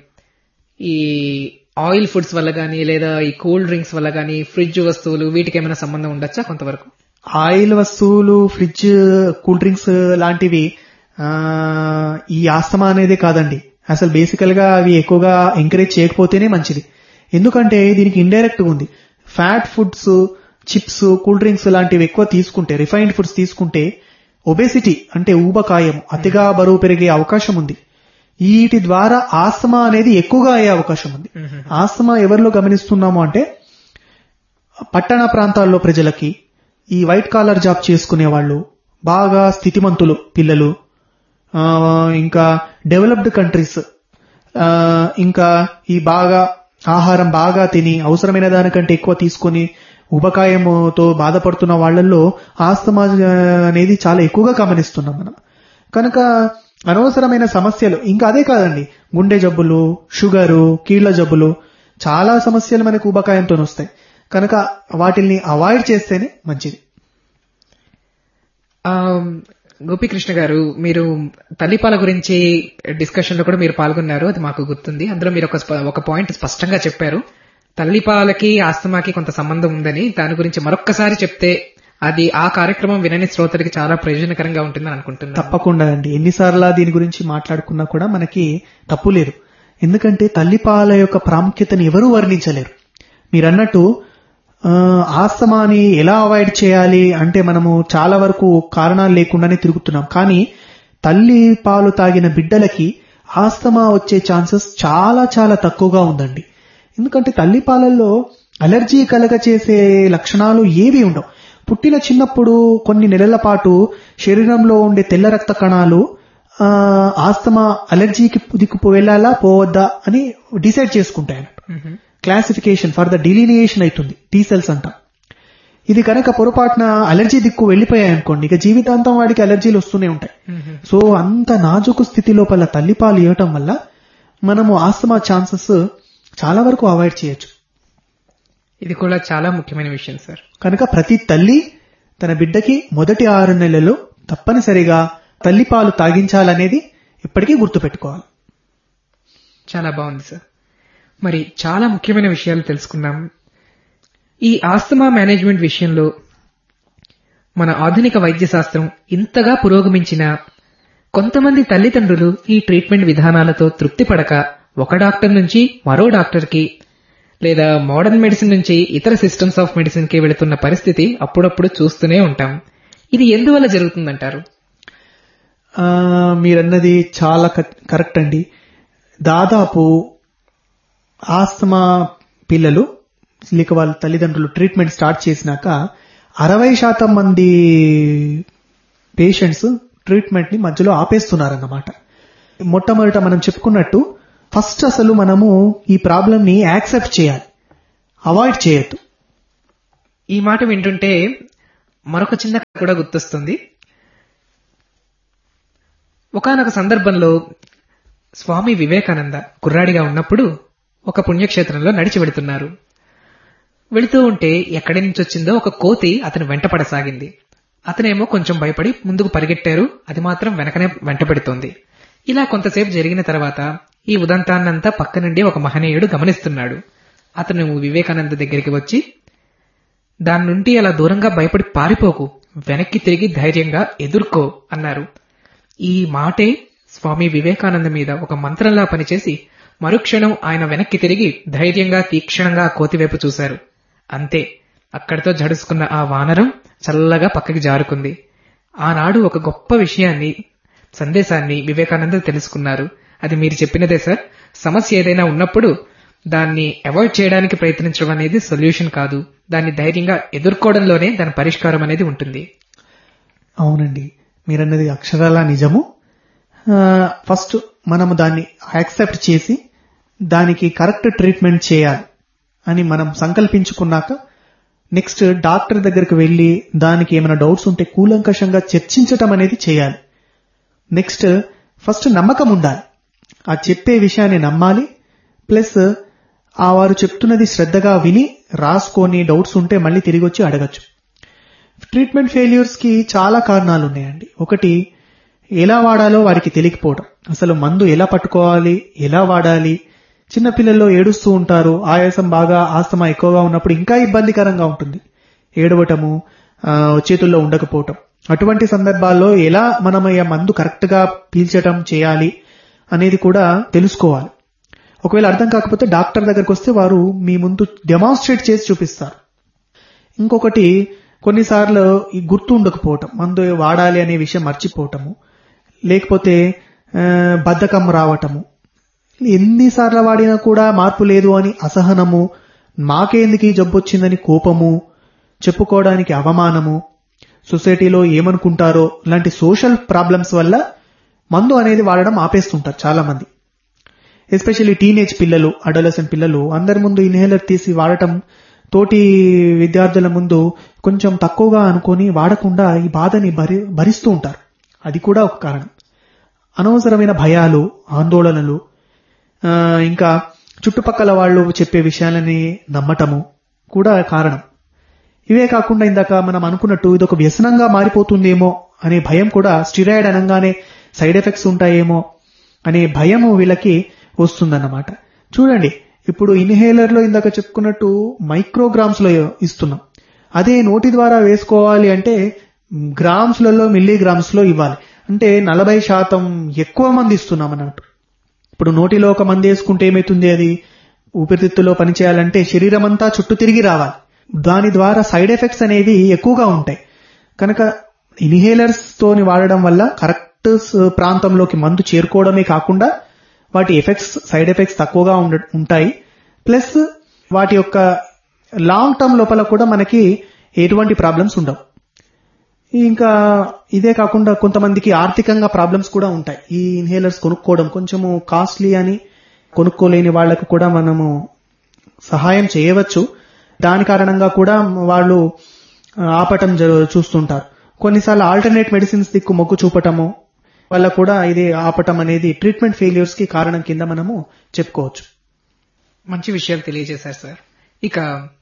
ఈ ఆయిల్ ఫుడ్స్ వల్ల గానీ లేదా ఈ కూల్ డ్రింక్స్ వల్ల గానీ ఫ్రిడ్జ్ వస్తువులు వీటికి ఏమైనా సంబంధం ఉండొచ్చా కొంతవరకు ఆయిల్ వస్తువులు ఫ్రిడ్జ్ కూల్ డ్రింక్స్ లాంటివి ఆ, ఈ ఆస్తమా అనేదే కాదండి అసలు బేసికల్ గా అవి ఎక్కువగా ఎంకరేజ్ చేయకపోతేనే మంచిది ఎందుకంటే దీనికి ఇండైరెక్ట్ ఉంది fat foods chips cool drinks లాంటివి ఎక్కువ తీసుకుంటే రిఫైన్డ్ ఫుడ్స్ తీసుకుంటే ఒబేసిటీ అంటే ఊబకాయం అతిగా బరువు పెరిగే అవకాశం ఉంది వీటి ద్వారా ఆస్తమా అనేది ఎక్కువగా అయ్యే అవకాశం ఉంది ఆస్తమా ఎవరిలో గమనిస్తున్నాము అంటే పట్టణ ప్రాంతాల్లో ప్రజలకి ఈ వైట్ కాలర్ జాబ్ చేసుకునే వాళ్ళు బాగా స్థితిమంతులు పిల్లలు ఆ, ఇంకా డెవలప్డ్ కంట్రీస్ ఆ, ఇంకా ఈ బాగా ఆహారం బాగా తిని అవసరమైన దానికంటే ఎక్కువ తీసుకొని ఉబకాయముతో బాధపడుతున్న వాళ్ళల్లో ఆస్తమా ఆ, అనేది చాలా ఎక్కువగా గమనిస్తున్నాం మనం కనుక అనవసరమైన సమస్యలు ఇంకా అదే కాదండి గుండె జబ్బులు షుగరు కీళ్ల జబ్బులు చాలా సమస్యలు మనకు ఉబకాయంతో వస్తాయి కనుక వాటిల్ని అవాయిడ్ చేస్తేనే మంచిది ఆ, గోపీకృష్ణ గారు మీరు తల్లిపాల గురించి డిస్కషన్ లో కూడా మీరు పాల్గొన్నారు అది మాకు గుర్తుంది అందులో మీరు ఒక స్ప- ఒక పాయింట్ స్పష్టంగా చెప్పారు తల్లిపాలకి ఆస్తమాకి కొంత సంబంధం ఉందని దాని గురించి మరొక్కసారి చెప్తే అది ఆ కార్యక్రమం వినని శ్రోతలకి చాలా ప్రయోజనకరంగా ఉంటుందని అనుకుంటున్నాను తప్పకుండా అండి ఎన్నిసార్లు దీని గురించి మాట్లాడుకున్నా కూడా మనకి తప్పు లేదు ఎందుకంటే తల్లిపాల యొక్క ప్రాముఖ్యతని ఎవరూ వర్ణించలేరు మీరన్నట్టు ఆ, ఆస్తమాని ఎలా అవాయిడ్ చేయాలి అంటే మనము చాలా వరకు కారణాలు లేకుండానే తిరుగుతున్నాం కానీ తల్లి పాలు తాగిన బిడ్డలకి ఆస్తమా వచ్చే ఛాన్సెస్ చాలా చాలా తక్కువగా ఉందండి ఎందుకంటే తల్లి పాలల్లో అలర్జీ కలగ చేసే లక్షణాలు ఏవి ఉండవు పుట్టిన చిన్నప్పుడు కొన్ని నెలల పాటు శరీరంలో ఉండే తెల్ల రక్త కణాలు ఆ, ఆస్తమా అలర్జీకి దిక్కు వెళ్ళాలా పోవద్దా అని డిసైడ్ చేసుకుంటాయి అన్నట్టు క్లాసిఫికేషన్ ఫర్ ద డిలీనియేషన్ అవుతుంది టీ సెల్స్ అంటాం ఇది కనుక పొరపాటున అలర్జీ దిక్కు వెళ్ళిపోయాయి అనుకోండి ఇక జీవితాంతం వాడికి అలర్జీలు వస్తూనే ఉంటాయి సో అంత నాజుకు స్థితి లోపల తల్లిపాలు ఇవ్వటం వల్ల మనము ఆస్తమా ఛాన్సెస్ చాలా వరకు అవాయిడ్ చేయొచ్చు ఇది కూడా చాలా ముఖ్యమైన విషయం సార్ కనుక ప్రతి తల్లి తన బిడ్డకి మొదటి ఆరు నెలల్లో తప్పనిసరిగా తల్లిపాలు తాగించాలనేది ఇప్పటికీ గుర్తుపెట్టుకోవాలి చాలా బాగుంది సార్ మరి చాలా ముఖ్యమైన విషయాలు తెలుసుకున్నాం ఈ ఆస్తమా మేనేజ్మెంట్ విషయంలో మన ఆధునిక వైద్య శాస్త్రం ఇంతగా పురోగమించిన కొంతమంది తల్లిదండ్రులు ఈ ట్రీట్మెంట్ విధానాలతో తృప్తి పడక ఒక డాక్టర్ నుంచి మరో డాక్టర్కి లేదా మోడర్న్ మెడిసిన్ నుంచి ఇతర సిస్టమ్స్ ఆఫ్ మెడిసిన్ కి వెళుతున్న పరిస్థితి అప్పుడప్పుడు చూస్తూనే ఉంటాం ఇది ఎందువల్ల జరుగుతుందంటారు ఆ, మీరన్నది చాలా క- కరెక్ట్ అండి దాదాపు ఆస్తమా పిల్లలు లేక వాళ్ళ తల్లిదండ్రులు ట్రీట్మెంట్ స్టార్ట్ చేసినాక అరవై శాతం మంది పేషెంట్స్ ట్రీట్మెంట్ ని మధ్యలో ఆపేస్తున్నారన్నమాట మొట్టమొదట మనం చెప్పుకున్నట్టు ఫస్ట్ అసలు మనము ఈ ప్రాబ్లం ని యాక్సెప్ట్ చేయాలి అవాయిడ్ చేయొద్దు ఈ మాట వింటుంటే మరొక చిన్న కథ కూడా గుర్తొస్తుంది ఒకానొక సందర్భంలో స్వామి వివేకానంద కుర్రాడిగా ఉన్నప్పుడు ఒక పుణ్యక్షేత్రంలో నడిచి వెళుతున్నారు వెళుతూ ఉంటే ఎక్కడి నుంచి వచ్చిందో ఒక కోతి అతను వెంటపడసాగింది అతనేమో కొంచెం భయపడి ముందుకు పరిగెట్టారు అది మాత్రం వెనకనే వెంటబెడుతోంది ఇలా కొంతసేపు జరిగిన తర్వాత ఈ ఉదంతాన్నంతా పక్క నుండి ఒక మహనీయుడు గమనిస్తున్నాడు అతను వివేకానంద దగ్గరికి వచ్చి దాని నుండి అలా దూరంగా భయపడి పారిపోకు వెనక్కి తిరిగి ధైర్యంగా ఎదుర్కో అన్నారు ఈ మాటే స్వామి వివేకానంద మీద ఒక మంత్రంలా పనిచేసి మరుక్షణం ఆయన వెనక్కి తిరిగి ధైర్యంగా తీక్షణంగా ఆ కోతివైపు చూశారు అంతే అక్కడితో జడుసుకున్న ఆ వానరం చల్లగా పక్కకి జారుకుంది ఆనాడు ఒక గొప్ప విషయాన్ని సందేశాన్ని వివేకానంద తెలుసుకున్నారు అది మీరు చెప్పినదే సార్ సమస్య ఏదైనా ఉన్నప్పుడు దాన్ని అవాయిడ్ చేయడానికి ప్రయత్నించడం అనేది సొల్యూషన్ కాదు దాన్ని ధైర్యంగా ఎదుర్కోవడంలోనే దాని పరిష్కారం అనేది ఉంటుంది అవునండి మీరన్నది అక్షరాల నిజము ఫస్ట్ మనము దాన్ని యాక్సెప్ట్ చేసి దానికి కరెక్ట్ ట్రీట్మెంట్ చేయాలి అని మనం సంకల్పించుకున్నాక నెక్స్ట్ డాక్టర్ దగ్గరికి వెళ్ళి దానికి ఏమైనా డౌట్స్ ఉంటే కూలంకషంగా చర్చించటం అనేది చేయాలి నెక్స్ట్ ఫస్ట్ నమ్మకం ఉండాలి ఆ చెప్పే విషయాన్ని నమ్మాలి ప్లస్ ఆ వారు చెప్తున్నది శ్రద్ధగా విని రాసుకొని డౌట్స్ ఉంటే మళ్ళీ తిరిగి వచ్చి అడగచ్చు ట్రీట్మెంట్ ఫెయిల్యూర్స్ కి చాలా కారణాలు ఉన్నాయండి ఒకటి ఎలా వాడాలో వారికి తెలియకపోవడం అసలు మందు ఎలా పట్టుకోవాలి ఎలా వాడాలి చిన్నపిల్లల్లో ఏడుస్తూ ఉంటారు ఆయాసం బాగా ఆస్తమా ఎక్కువగా ఉన్నప్పుడు ఇంకా ఇబ్బందికరంగా ఉంటుంది ఏడవటము ఆ, చేతుల్లో ఉండకపోవటం అటువంటి సందర్భాల్లో ఎలా మనం ఆ మందు కరెక్ట్ గా పీల్చటం చేయాలి అనేది కూడా తెలుసుకోవాలి ఒకవేళ అర్థం కాకపోతే డాక్టర్ దగ్గరకు వస్తే వారు మీ ముందు డెమాన్స్ట్రేట్ చేసి చూపిస్తారు ఇంకొకటి కొన్నిసార్లు ఈ గుర్తు ఉండకపోవటం మందు వాడాలి అనే విషయం మర్చిపోవటము లేకపోతే ఆ, బద్ధకం రావటము ఎన్నిసార్లు వాడినా కూడా మార్పు లేదు అని అసహనము మాకేందుకు ఈ జబ్బు వచ్చిందని కోపము చెప్పుకోవడానికి అవమానము సొసైటీలో ఏమనుకుంటారో ఇలాంటి సోషల్ ప్రాబ్లమ్స్ వల్ల మందు అనేది వాడడం ఆపేస్తుంటారు చాలా మంది ఎస్పెషల్లీ టీనేజ్ పిల్లలు అడోలసెంట్ పిల్లలు అందరి ముందు ఇన్హేలర్ తీసి వాడటం తోటి విద్యార్థుల ముందు కొంచెం తక్కువగా అనుకొని వాడకుండా ఈ బాధని భరి భరిస్తూ ఉంటారు అది కూడా ఒక కారణం అనవసరమైన భయాలు ఆందోళనలు ఆ, ఇంకా చుట్టుపక్కల వాళ్ళు చెప్పే విషయాలని నమ్మటము కూడా కారణం ఇవే కాకుండా ఇందాక మనం అనుకున్నట్టు ఇది ఒక వ్యసనంగా మారిపోతుందేమో అనే భయం కూడా స్టిరాయిడ్ అనగానే సైడ్ ఎఫెక్ట్స్ ఉంటాయేమో అనే భయము వీళ్ళకి వస్తుందన్నమాట చూడండి ఇప్పుడు ఇన్హేలర్ లో ఇందాక చెప్పుకున్నట్టు మైక్రోగ్రామ్స్ లో ఇస్తున్నాం అదే నోటి ద్వారా వేసుకోవాలి అంటే గ్రామ్స్ లలో మిల్లీగ్రామ్స్ లో ఇవ్వాలి అంటే నలభై శాతం ఎక్కువ మంది ఇస్తున్నాం అన్నట్టు ఇప్పుడు నోటిలో ఒక మంది వేసుకుంటే ఏమైతుంది అది ఊపిరితిత్తులో పనిచేయాలంటే శరీరం అంతా చుట్టూ తిరిగి రావాలి దాని ద్వారా సైడ్ ఎఫెక్ట్స్ అనేవి ఎక్కువగా ఉంటాయి కనుక ఇన్హేలర్స్ తోని వాడడం వల్ల కరెక్ట్ స- ప్రాంతంలోకి మందు చేరుకోవడమే కాకుండా వాటి ఎఫెక్ట్స్ సైడ్ ఎఫెక్ట్స్ తక్కువగా ఉండ ఉంటాయి ప్లస్ వాటి యొక్క లాంగ్ టర్మ్ లోపల కూడా మనకి ఎటువంటి ప్రాబ్లమ్స్ ఉండవు ఇంకా ఇదే కాకుండా కొంతమందికి ఆర్థికంగా ప్రాబ్లమ్స్ కూడా ఉంటాయి ఈ ఇన్హేలర్స్ కొనుక్కోవడం కొంచెము కాస్ట్లీ అని కొనుక్కోలేని వాళ్లకు కూడా మనము సహాయం చేయవచ్చు దాని కారణంగా కూడా వాళ్ళు ఆపటం జరు- చూస్తుంటారు కొన్నిసార్లు ఆల్టర్నేట్ మెడిసిన్స్ దిక్కు మొగ్గు చూపటము వల్ల కూడా ఇది ఆపటం అనేది ట్రీట్మెంట్ ఫెయిల్యూర్స్ కి కారణం కింద మనము చెప్పుకోవచ్చు మంచి విషయాలు తెలియజేశారు సార్ ఇక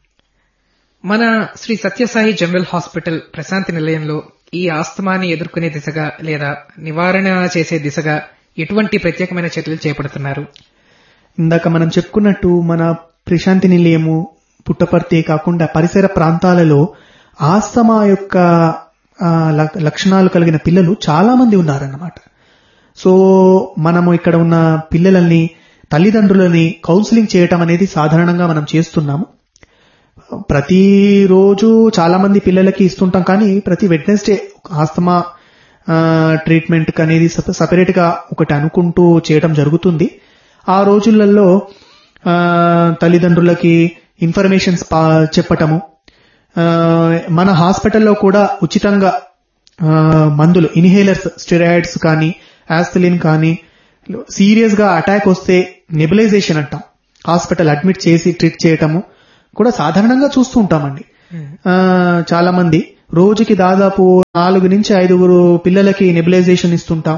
మన శ్రీ సత్యసాయి జనరల్ హాస్పిటల్ ప్రశాంతి నిలయంలో ఈ ఆస్తమాని ఎదుర్కొనే దిశగా లేదా నివారణ చేసే దిశగా ఎటువంటి ప్రత్యేకమైన చర్యలు చేపడుతున్నారు ఇందాక మనం చెప్పుకున్నట్టు మన ప్రశాంతి నిలయము పుట్టపర్తి కాకుండా పరిసర ప్రాంతాలలో ఆస్తమా యొక్క ఆ, లక్- లక్షణాలు కలిగిన పిల్లలు చాలా మంది ఉన్నారన్నమాట సో మనము ఇక్కడ ఉన్న పిల్లలని తల్లిదండ్రులని కౌన్సిలింగ్ చేయటం అనేది సాధారణంగా మనం చేస్తున్నాము ప్రతిరోజు చాలా మంది పిల్లలకి ఇస్తుంటాం కానీ ప్రతి వెడ్నెస్డే ఆస్తమా ట్రీట్మెంట్ అనేది సపరేట్ గా ఒకటి అనుకుంటూ చేయటం జరుగుతుంది ఆ రోజులలో ఆ, తల్లిదండ్రులకి ఇన్ఫర్మేషన్స్ పా- చెప్పటము ఆ, మన హాస్పిటల్లో కూడా ఉచితంగా ఆ, మందులు ఇన్హేలర్స్ స్టెరాయిడ్స్ కానీ ఆస్థలిన్ కానీ సీరియస్ గా అటాక్ వస్తే నెబులైజేషన్ అంటాం హాస్పిటల్ అడ్మిట్ చేసి ట్రీట్ చేయటము కూడా సాధారణంగా చూస్తూ ఉంటామండి ఆ, చాలా మంది రోజుకి దాదాపు నాలుగు నుంచి ఐదుగురు పిల్లలకి నెబులైజేషన్ ఇస్తుంటాం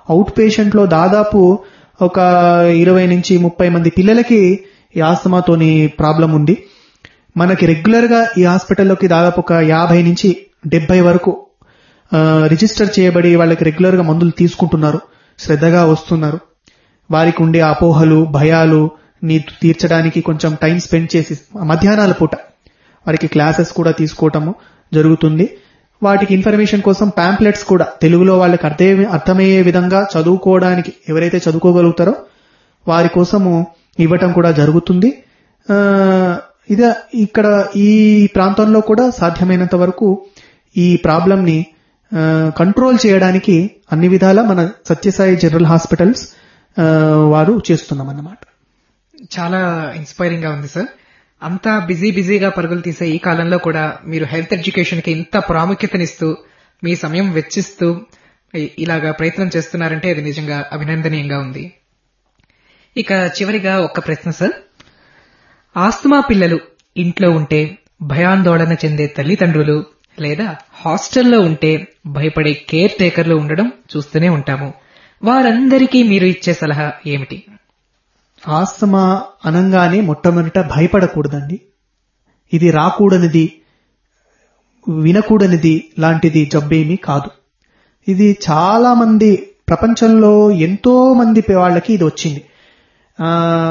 అవుట్ పేషెంట్ లో దాదాపు ఒక ఇరవై నుంచి ముప్పై మంది పిల్లలకి ఈ ఆస్తమాతోని ప్రాబ్లం ఉంది మనకి రెగ్యులర్ గా ఈ హాస్పిటల్లోకి దాదాపు ఒక యాభై నుంచి డెబ్బై వరకు ఆ, రిజిస్టర్ చేయబడి వాళ్ళకి రెగ్యులర్ గా మందులు తీసుకుంటున్నారు శ్రద్ధగా వస్తున్నారు వారికి ఉండే అపోహలు భయాలు ని తీర్చడానికి కొంచెం టైం స్పెండ్ చేసి మధ్యాహ్నాల పూట వారికి క్లాసెస్ కూడా తీసుకోవటము జరుగుతుంది వాటికి ఇన్ఫర్మేషన్ కోసం పాంప్లెట్స్ కూడా తెలుగులో వాళ్ళకి అర్థే అర్థమయ్యే విధంగా చదువుకోవడానికి ఎవరైతే చదువుకోగలుగుతారో వారి కోసము ఇవ్వటం కూడా జరుగుతుంది ఆ, ఇదే ఇక్కడ ఈ ప్రాంతంలో కూడా సాధ్యమైనంత వరకు ఈ ప్రాబ్లం ని కంట్రోల్ చేయడానికి అన్ని విధాల మన సత్యసాయి జనరల్ హాస్పిటల్స్ ఆ, వారు చేస్తున్నాం అన్నమాట చాలా ఇన్స్పైరింగ్ గా ఉంది సార్ అంతా బిజీ బిజీగా పరుగులు తీసే ఈ కాలంలో కూడా మీరు హెల్త్ ఎడ్యుకేషన్ కి ఇంత ప్రాముఖ్యతనిస్తూ మీ సమయం వెచ్చిస్తూ ఇ- ఇలాగా ప్రయత్నం చేస్తున్నారంటే అది నిజంగా అభినందనీయంగా ఉంది ఇక చివరిగా ఒక్క ప్రశ్న సార్ ఆస్తమా పిల్లలు ఇంట్లో ఉంటే భయాందోళన చెందే తల్లిదండ్రులు లేదా హాస్టల్లో ఉంటే భయపడే కేర్ టేకర్లు ఉండడం చూస్తూనే ఉంటాము వారందరికీ మీరు ఇచ్చే సలహా ఏమిటి ఆస్తమా అనంగానే మొట్టమొదట భయపడకూడదండి ఇది రాకూడనిది వినకూడనిది లాంటిది జబ్బేమీ కాదు ఇది చాలా మంది ప్రపంచంలో ఎంతో మంది వాళ్ళకి ఇది వచ్చింది ఆ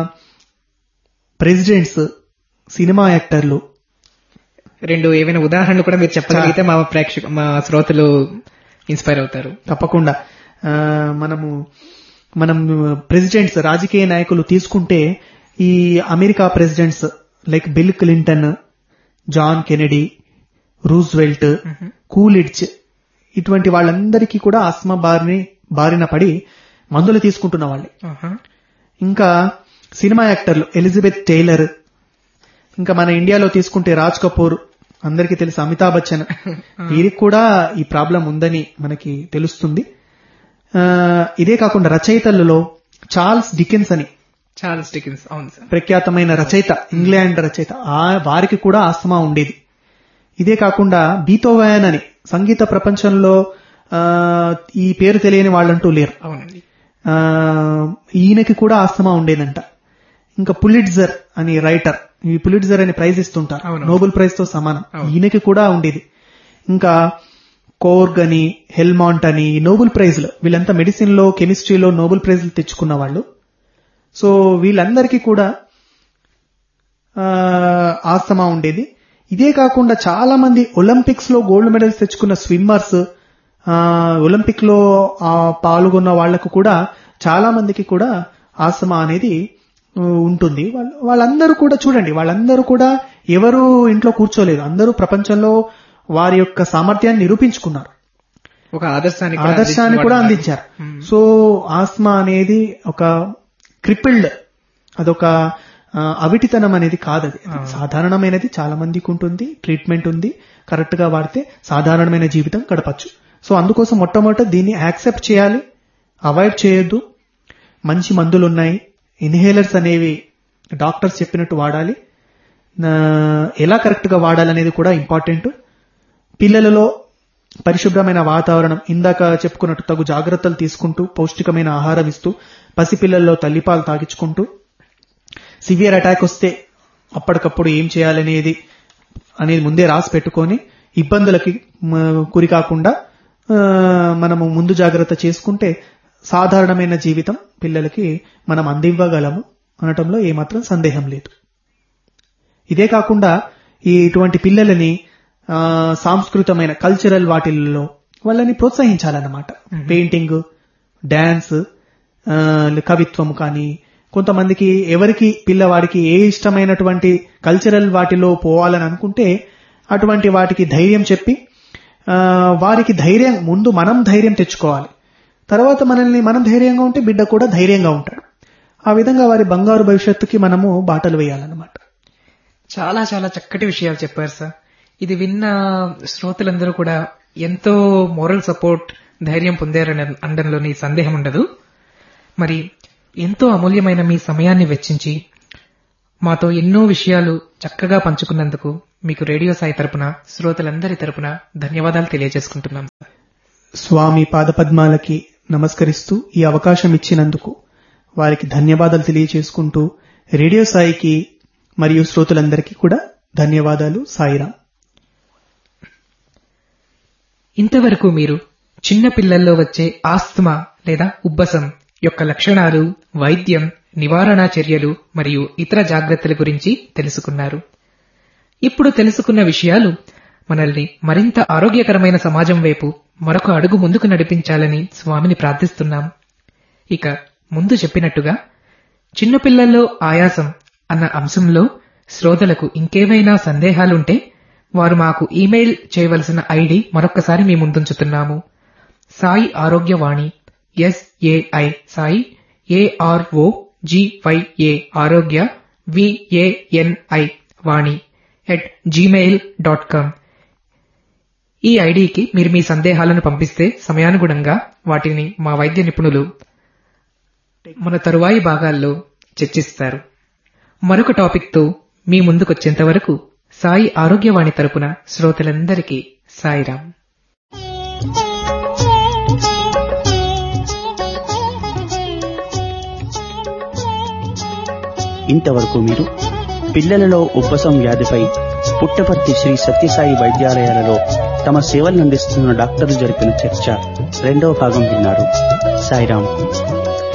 ప్రెసిడెంట్స్ సినిమా యాక్టర్లు రెండు ఏవైనా ఉదాహరణలు కూడా మీరు చెప్పగలిగితే మా ప్రేక్షక మా శ్రోతలు ఇన్స్పైర్ అవుతారు తప్పకుండా ఆ, మనము మనం ప్రెసిడెంట్స్ రాజకీయ నాయకులు తీసుకుంటే ఈ America presidents like Bill Clinton John Kennedy Roosevelt Coolidge ఇటువంటి వాళ్ళందరికీ కూడా ఆస్మా బారిని బారిన పడి మందులు తీసుకుంటున్న వాళ్ళే ఆహా. ఇంకా సినిమా యాక్టర్లు ఎలిజబెత్ టైలర్ ఇంకా మన ఇండియాలో తీసుకుంటే రాజ్ కపూర్ అందరికీ తెలుసు అమితాబ్ బచ్చన్ వీరికి కూడా ఈ ప్రాబ్లం ఉందని మనకి తెలుస్తుంది ఆ, ఇదే కాకుండా రచయితలలో చార్ల్స్ డికెన్స్ అని చార్ల్స్ డికిన్స్ అవును సార్ ప్రఖ్యాతమైన రచయిత ఇంగ్లాండ్ రచయిత ఆ వారికి కూడా ఆస్తమా ఉండేది ఇదే కాకుండా బీతోవాయన్ అని సంగీత ప్రపంచంలో ఆ, ఈ పేరు తెలియని వాళ్ళంటూ లేరు అవునండి ఆ, ఈయనకి కూడా ఆస్తమా ఉండేదంట ఇంకా పులిట్జర్ అని రైటర్ ఈ పులిట్జర్ అని ప్రైజ్ ఇస్తుంటారు అవును. నోబెల్ ప్రైజ్ తో సమానం అవును. ఈయనకి కూడా ఉండేది ఇంకా కోర్గ్ అని హెల్మాంట్ అని నోబెల్ ప్రైజ్లు వీళ్ళంతా మెడిసిన్ లో కెమిస్ట్రీలో నోబెల్ ప్రైజ్లు తెచ్చుకున్న వాళ్ళు సో వీళ్ళందరికీ కూడా ఆ, ఆస్తమా ఉండేది ఇదే కాకుండా చాలా మంది ఒలింపిక్స్ లో గోల్డ్ మెడల్స్ తెచ్చుకున్న స్విమ్మర్స్ ఒలింపిక్ లో ఆ, పాల్గొన్న వాళ్లకు కూడా చాలా మందికి కూడా ఆస్తమా అనేది ఆ, ఉంటుంది వాళ్ళ- వాళ్ళందరూ కూడా చూడండి వాళ్ళందరూ కూడా ఎవరు ఇంట్లో కూర్చోలేదు అందరూ ప్రపంచంలో వారి యొక్క సామర్థ్యాన్ని నిరూపించుకున్నారు ఒక ఆదర్శాన్ని ఆదర్శాన్ని కూడా అందించారు సో ఆస్మా అనేది ఒక క్రిపిల్డ్ అదొక ఆ, అవిటితనం అనేది కాదు అది అది సాధారణమైనది చాలా మందికి ఉంటుంది ట్రీట్మెంట్ ఉంది కరెక్ట్ గా వాడితే సాధారణమైన జీవితం గడపచ్చు సో అందుకోసం మొట్టమొదట దీన్ని యాక్సెప్ట్ చేయాలి అవాయిడ్ చేయొద్దు మంచి మందులు ఉన్నాయి ఇన్హేలర్స్ అనేవి డాక్టర్స్ చెప్పినట్టు వాడాలి ఆ, ఎలా కరెక్ట్ గా వాడాలనేది కూడా ఇంపార్టెంట్ పిల్లలలో పరిశుభ్రమైన వాతావరణం ఇందాక చెప్పుకున్నట్టు తగు జాగ్రత్తలు తీసుకుంటూ పౌష్టికమైన ఆహారం ఇస్తూ పసిపిల్లల్లో తల్లిపాలు తాగించుకుంటూ సివియర్ అటాక్ వస్తే అప్పటికప్పుడు ఏం చేయాలనేది అనేది ముందే రాసి పెట్టుకొని ఇబ్బందులకి మ, గురి కాకుండా ఆ, మనము ముందు జాగ్రత్త చేసుకుంటే సాధారణమైన జీవితం పిల్లలకి మనం అందివ్వగలము అనటంలో ఏమాత్రం సందేహం లేదు ఇదే కాకుండా ఈ ఇటువంటి పిల్లలని ఆ, సాంస్కృతమైన కల్చరల్ వాటిల్లో వాళ్ళని ప్రోత్సహించాలన్నమాట పెయింటింగ్ డాన్స్ ఆ, కవిత్వం కానీ కొంతమందికి ఎవరికి పిల్లవాడికి ఏ ఇష్టమైనటువంటి కల్చరల్ వాటిలో పోవాలని అనుకుంటే అటువంటి వాటికి ధైర్యం చెప్పి ఆ, వారికి ధైర్యం ముందు మనం ధైర్యం తెచ్చుకోవాలి తర్వాత మనల్ని మనం ధైర్యంగా ఉంటే బిడ్డ కూడా ధైర్యంగా ఉంటాడు ఆ విధంగా వారి బంగారు భవిష్యత్తుకి మనము బాటలు వేయాలన్నమాట చాలా చాలా చక్కటి విషయాలు చెప్పారు సార్ ఇది విన్న శ్రోతలందరూ కూడా ఎంతో మోరల్ సపోర్ట్ ధైర్యం పొందారని అనడంలోని సందేహం ఉండదు మరి ఎంతో అమూల్యమైన మీ సమయాన్ని వెచ్చించి మాతో ఎన్నో విషయాలు చక్కగా పంచుకున్నందుకు మీకు రేడియో సాయి తరపున శ్రోతలందరి తరపున ధన్యవాదాలు తెలియజేసుకుంటున్నాం సార్ స్వామి పాదపద్మాలకి నమస్కరిస్తూ ఈ అవకాశం ఇచ్చినందుకు వారికి ధన్యవాదాలు తెలియచేసుకుంటూ రేడియో సాయికి మరియు శ్రోతలందరికీ కూడా ధన్యవాదాలు సాయిరాం ఇంతవరకు మీరు చిన్న పిల్లల్లో వచ్చే ఆస్తమా లేదా ఉబ్బసం యొక్క లక్షణాలు వైద్యం నివారణా చర్యలు మరియు ఇతర జాగ్రత్తల గురించి తెలుసుకున్నారు ఇప్పుడు తెలుసుకున్న విషయాలు మనల్ని మరింత ఆరోగ్యకరమైన సమాజం వైపు మరొక అడుగు ముందుకు నడిపించాలని స్వామిని ప్రార్థిస్తున్నాం ఇక ముందు చెప్పినట్టుగా చిన్నపిల్లల్లో ఆయాసం అన్న అంశంలో శ్రోతలకు ఇంకేమైనా సందేహాలుంటే వారు మాకు ఈమెయిల్ చేయవలసిన ఐడి మరొక్కసారి మీ ముందుంచుతున్నాము Sai Arogyavani SAI Sai ARO GYA Arogya VANI Vani at Gmail dot com ఈ ఐడికి మీరు మీ సందేహాలను పంపిస్తే సమయానుగుణంగా వాటిని మా వైద్య నిపుణులు మన తరువాయి భాగాల్లో చర్చిస్తారు మరొక టాపిక్తో మీ ముందుకొచ్చేంత వరకు సాయి ఆరోగ్యవాణి తరపున శ్రోతలందరికీ సాయిరాం ఇంతవరకు మీరు పిల్లలలో ఉబ్బసం వ్యాధిపై పుట్టపర్తి శ్రీ సత్యసాయి వైద్యాలయాలలో తమ సేవలను అందిస్తున్న డాక్టర్లు జరిపిన చర్చ రెండవ భాగం విన్నారు సాయిరాం